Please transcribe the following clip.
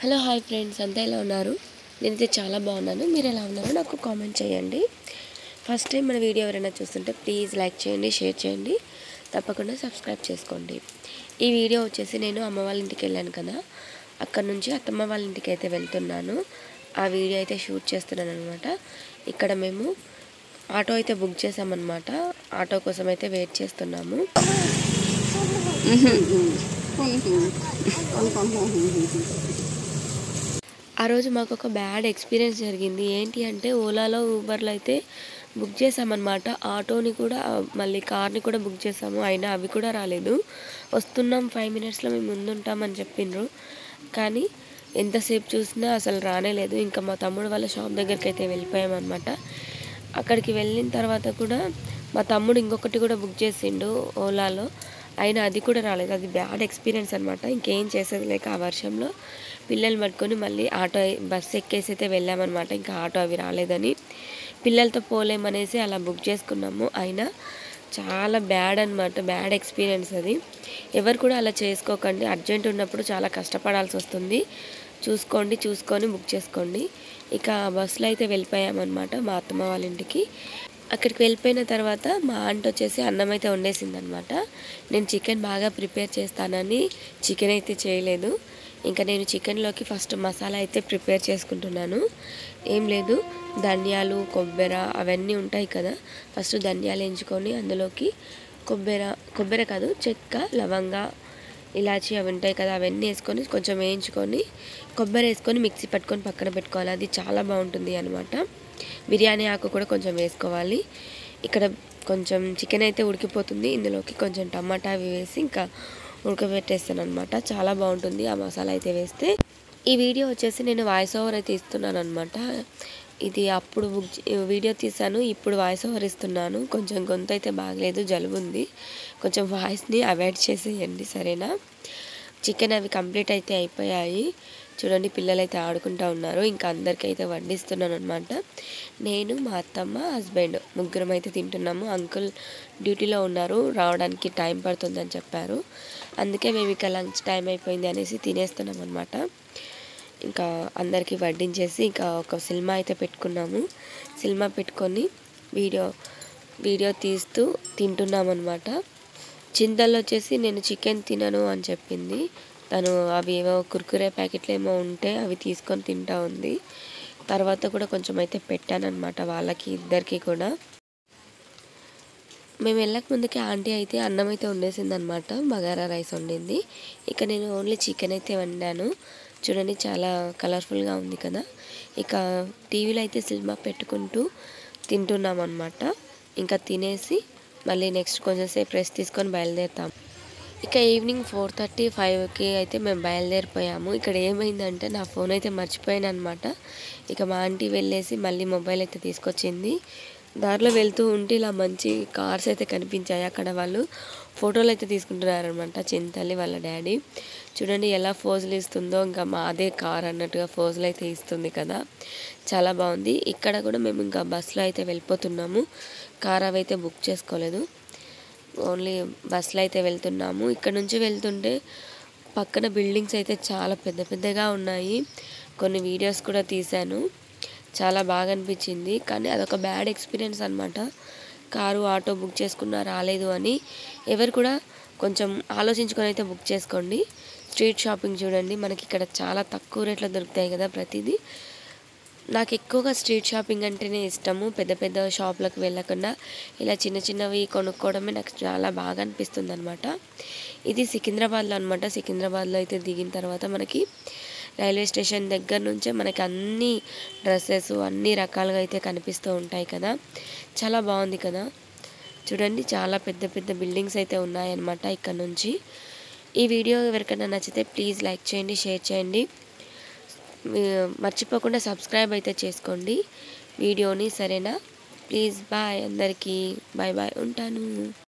hello hi friends అంతా ఎలా ఉన్నారు నేనైతే చాలా బాగున్నాను మీరు ఎలా ఉన్నారో నాకు కామెంట్ చేయండి ఫస్ట్ టైం మన వీడియో ఎవరైనా చూస్తుంటే ప్లీజ్ లైక్ చేయండి షేర్ చేయండి తప్పకుండా సబ్స్క్రైబ్ చేసుకోండి ఈ వీడియో వచ్చేసి నేను అమ్మ వాళ్ళ ఇంటికి వెళ్ళాను కదా అక్కడ నుంచి అత్తమ్మ వాళ్ళ ఇంటికి అయితే వెళ్తున్నాను ఆ వీడియో అయితే షూట్ చేస్తున్నాను అనమాట ఇక్కడ మేము ఆటో అయితే బుక్ చేసామన్నమాట ఆటో కోసం అయితే వెయిట్ చేస్తున్నాము ఆ రోజు మాకు ఒక బ్యాడ్ ఎక్స్పీరియన్స్ జరిగింది ఏంటి అంటే ఓలాలో ఊబర్లో అయితే బుక్ చేసామన్నమాట ఆటోని కూడా మళ్ళీ కార్ని కూడా బుక్ చేసాము అయినా అవి కూడా రాలేదు వస్తున్నాం ఫైవ్ మినిట్స్లో మేము ముందుంటామని చెప్పిండ్రు కానీ ఎంతసేపు చూసినా అసలు రానే లేదు ఇంకా మా తమ్ముడు వాళ్ళ షాప్ దగ్గరికి అయితే వెళ్ళిపోయామన్నమాట అక్కడికి వెళ్ళిన తర్వాత కూడా మా తమ్ముడు ఇంకొకటి కూడా బుక్ చేసిండు ఓలాలో అయినా అది కూడా రాలేదు అది బ్యాడ్ ఎక్స్పీరియన్స్ అనమాట ఇంకేం చేసేది లేక ఆ వర్షంలో పిల్లల్ని పట్టుకొని మళ్ళీ ఆటో బస్ ఎక్కేసి అయితే వెళ్ళామన్నమాట ఇంకా ఆటో అవి రాలేదని పిల్లలతో పోలేమనేసి అలా బుక్ చేసుకున్నాము అయినా చాలా బ్యాడ్ అనమాట బ్యాడ్ ఎక్స్పీరియన్స్ అది ఎవరు కూడా అలా చేసుకోకండి అర్జెంట్ ఉన్నప్పుడు చాలా కష్టపడాల్సి వస్తుంది చూసుకోండి చూసుకొని బుక్ చేసుకోండి ఇక బస్సులో అయితే వెళ్ళిపోయామన్నమాట మా అత్తమ్మ వాళ్ళ ఇంటికి అక్కడికి వెళ్ళిపోయిన తర్వాత మా ఆంట్ వచ్చేసి అన్నం అయితే వండేసింది అనమాట నేను చికెన్ బాగా ప్రిపేర్ చేస్తానని చికెన్ అయితే చేయలేదు ఇంకా నేను చికెన్లోకి ఫస్ట్ మసాలా అయితే ప్రిపేర్ చేసుకుంటున్నాను ఏం లేదు ధనియాలు కొబ్బరి అవన్నీ ఉంటాయి కదా ఫస్ట్ ధనియాలు ఎంచుకొని అందులోకి కొబ్బరి కొబ్బరి కాదు చెక్క లవంగ ఇలాచి అవి ఉంటాయి కదా అవన్నీ వేసుకొని కొంచెం వేయించుకొని కొబ్బరి వేసుకొని మిక్సీ పట్టుకొని పక్కన పెట్టుకోవాలి అది చాలా బాగుంటుంది అనమాట బిర్యానీ ఆకు కూడా కొంచెం వేసుకోవాలి ఇక్కడ కొంచెం చికెన్ అయితే ఉడికిపోతుంది ఇందులోకి కొంచెం టమాటా అవి వేసి ఇంకా ఉడకబెట్టేస్తాను అనమాట చాలా బాగుంటుంది ఆ మసాలా అయితే వేస్తే ఈ వీడియో వచ్చేసి నేను వాయిస్ ఓవర్ అయితే ఇస్తున్నాను అనమాట ఇది అప్పుడు బుక్ వీడియో తీసాను ఇప్పుడు వాయిస్ ఓవర్ ఇస్తున్నాను కొంచెం గొంతు అయితే బాగలేదు జలుబు ఉంది కొంచెం వాయిస్ని అవాయిడ్ చేసేయండి సరేనా చికెన్ అవి కంప్లీట్ అయితే అయిపోయాయి చూడండి పిల్లలు అయితే ఆడుకుంటూ ఉన్నారు ఇంకా అందరికీ అయితే వడ్డిస్తున్నాను అనమాట నేను మా అత్తమ్మ హస్బెండ్ ముగ్గురం అయితే తింటున్నాము అంకుల్ డ్యూటీలో ఉన్నారు రావడానికి టైం పడుతుందని చెప్పారు అందుకే మేము ఇక లంచ్ టైం అయిపోయింది అనేసి తినేస్తున్నాం అనమాట ఇంకా అందరికీ వడ్డించేసి ఇంకా ఒక సినిమా అయితే పెట్టుకున్నాము సినిమా పెట్టుకొని వీడియో వీడియో తీస్తూ తింటున్నాం అనమాట చింతల్లో వచ్చేసి నేను చికెన్ తినను అని చెప్పింది తను అవి ఏవో కుర్కురే ప్యాకెట్లు ఏమో ఉంటే అవి తీసుకొని తింటా ఉంది తర్వాత కూడా కొంచెం అయితే పెట్టానమాట వాళ్ళకి ఇద్దరికి కూడా మేము వెళ్ళక ముందుకి ఆంటీ అయితే అన్నం అయితే వండేసింది అనమాట బగారా రైస్ వండింది ఇక నేను ఓన్లీ చికెన్ అయితే వండాను చూడండి చాలా కలర్ఫుల్గా ఉంది కదా ఇక టీవీలో అయితే సినిమా పెట్టుకుంటూ తింటున్నాం అనమాట ఇంకా తినేసి మళ్ళీ నెక్స్ట్ కొంచెం సేపు రెస్ట్ తీసుకొని బయలుదేరుతాం ఇక ఈవినింగ్ ఫోర్ థర్టీ ఫైవ్కి అయితే మేము బయలుదేరిపోయాము ఇక్కడ ఏమైందంటే నా ఫోన్ అయితే మర్చిపోయాను అనమాట ఇక మా ఆంటీ వెళ్ళేసి మళ్ళీ మొబైల్ అయితే తీసుకొచ్చింది దారిలో వెళ్తూ ఉంటే ఇలా మంచి కార్స్ అయితే కనిపించాయి అక్కడ వాళ్ళు ఫోటోలు అయితే తీసుకుంటున్నారనమాట చింతల్లి వాళ్ళ డాడీ చూడండి ఎలా ఫోజులు ఇస్తుందో ఇంకా మాదే కార్ అన్నట్టుగా ఫోజులు అయితే ఇస్తుంది కదా చాలా బాగుంది ఇక్కడ కూడా మేము ఇంకా బస్సులో అయితే వెళ్ళిపోతున్నాము కార్ అవి అయితే బుక్ చేసుకోలేదు ఓన్లీ బస్సులో అయితే వెళ్తున్నాము ఇక్కడ నుంచి వెళ్తుంటే పక్కన బిల్డింగ్స్ అయితే చాలా పెద్ద పెద్దగా ఉన్నాయి కొన్ని వీడియోస్ కూడా తీశాను చాలా బాగా అనిపించింది కానీ అదొక బ్యాడ్ ఎక్స్పీరియన్స్ అనమాట కారు ఆటో బుక్ చేసుకున్నా రాలేదు అని ఎవరు కూడా కొంచెం ఆలోచించుకొని అయితే బుక్ చేసుకోండి స్ట్రీట్ షాపింగ్ చూడండి మనకి ఇక్కడ చాలా తక్కువ రేట్లో దొరుకుతాయి కదా ప్రతిదీ నాకు ఎక్కువగా స్ట్రీట్ షాపింగ్ అంటేనే ఇష్టము పెద్ద పెద్ద షాపులకు వెళ్ళకుండా ఇలా చిన్న చిన్నవి కొనుక్కోవడమే నాకు చాలా బాగా అనిపిస్తుంది అనమాట ఇది సికింద్రాబాద్లో అనమాట సికింద్రాబాద్లో అయితే దిగిన తర్వాత మనకి రైల్వే స్టేషన్ దగ్గర నుంచే మనకి అన్ని డ్రెస్సెస్ అన్ని రకాలుగా అయితే కనిపిస్తూ ఉంటాయి కదా చాలా బాగుంది కదా చూడండి చాలా పెద్ద పెద్ద బిల్డింగ్స్ అయితే ఉన్నాయన్నమాట ఇక్కడ నుంచి ఈ వీడియో ఎవరికైనా నచ్చితే ప్లీజ్ లైక్ చేయండి షేర్ చేయండి మర్చిపోకుండా సబ్స్క్రైబ్ అయితే చేసుకోండి వీడియోని సరేనా ప్లీజ్ బాయ్ అందరికీ బాయ్ బాయ్ ఉంటాను